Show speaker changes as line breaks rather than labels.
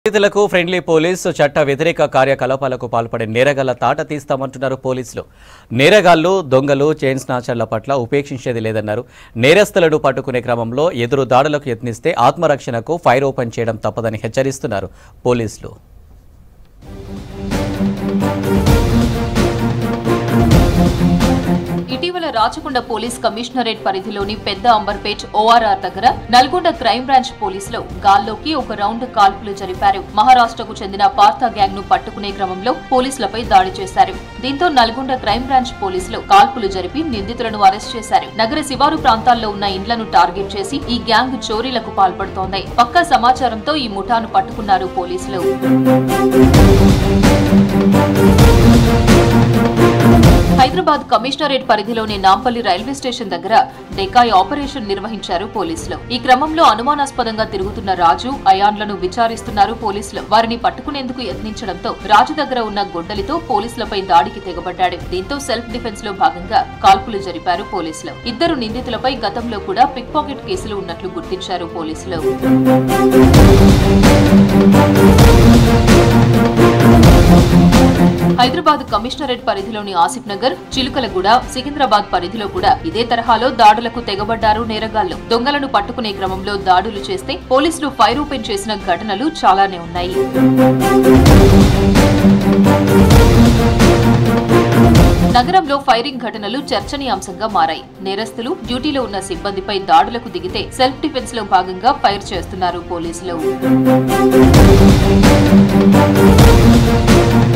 బాధితులకు friendly police చట్ట వ్యతిరేక కార్యకలాపాలకు పాల్పడే నేరగాళ్ల తాట తీస్తామంటున్నారు పోలీసులు నేరగాళ్లు దొంగలు చైన్ స్నాచర్ల పట్ల ఉపేక్షించేది లేదన్నారు నేరస్తులను పట్టుకునే క్రమంలో ఎదురు దాడులకు యత్నిస్తే ఆత్మరక్షణకు ఫైర్ ఓపెన్ చేయడం తప్పదని హెచ్చరిస్తున్నారు పోలీసులు
ఇటీవల రాచకొండ పోలీస్ కమిషనరేట్ పరిధిలోని పెద్ద అంబర్పేట్ ఓఆర్ఆర్ దగ్గర నల్గొండ క్రైమ్ బ్రాంచ్ పోలీసులు గాల్లోకి ఒక రౌండ్ కాల్పులు జరిపారు మహారాష్ట్రకు చెందిన పార్థ గ్యాంగ్ ను పట్టుకునే క్రమంలో పోలీసులపై దాడి చేశారు దీంతో నల్గొండ క్రైమ్ బ్రాంచ్ పోలీసులు కాల్పులు జరిపి నిందితులను అరెస్ట్ చేశారు నగర శివారు ప్రాంతాల్లో ఉన్న ఇండ్లను టార్గెట్ చేసి ఈ గ్యాంగ్ చోరీలకు పాల్పడుతోంది పక్కా సమాచారంతో ఈ ముఠాను పట్టుకున్నారు పోలీసులు హైదరాబాద్ కమిషనరేట్ పరిధిలోని నాంపల్లి రైల్వే స్టేషన్ దగ్గర డెకాయ్ ఆపరేషన్ నిర్వహించారు పోలీసులు ఈ క్రమంలో అనుమానాస్పదంగా తిరుగుతున్న రాజు అయాన్లను విచారిస్తున్నారు పోలీసులు వారిని పట్టుకునేందుకు యత్నించడంతో రాజు దగ్గర ఉన్న గొడ్డలితో పోలీసులపై దాడికి తెగబడ్డాడు దీంతో సెల్ఫ్ డిఫెన్స్ లో భాగంగా కాల్పులు జరిపారు పోలీసులు ఇద్దరు నిందితులపై గతంలో కూడా పిక్ పాకెట్ కేసులు ఉన్నట్లు గుర్తించారు పోలీసులు హైదరాబాద్ కమిషనరేట్ పరిధిలోని ఆసిఫ్ నగర్ చిలుకలగూడ సికింద్రాబాద్ పరిధిలో కూడా ఇదే తరహాలో దాడులకు తెగబడ్డారు నేరగాళ్లు దొంగలను పట్టుకునే క్రమంలో దాడులు చేస్తే పోలీసులు ఫైర్ ఓపెన్ చేసిన ఘటనలు చాలానే ఉన్నాయి నగరంలో ఫైరింగ్ ఘటనలు చర్చనీయాంశంగా మారాయి నేరస్తులు డ్యూటీలో ఉన్న సిబ్బందిపై దాడులకు దిగితే సెల్ఫ్ డిఫెన్స్ లో భాగంగా ఫైర్ చేస్తున్నారు పోలీసులు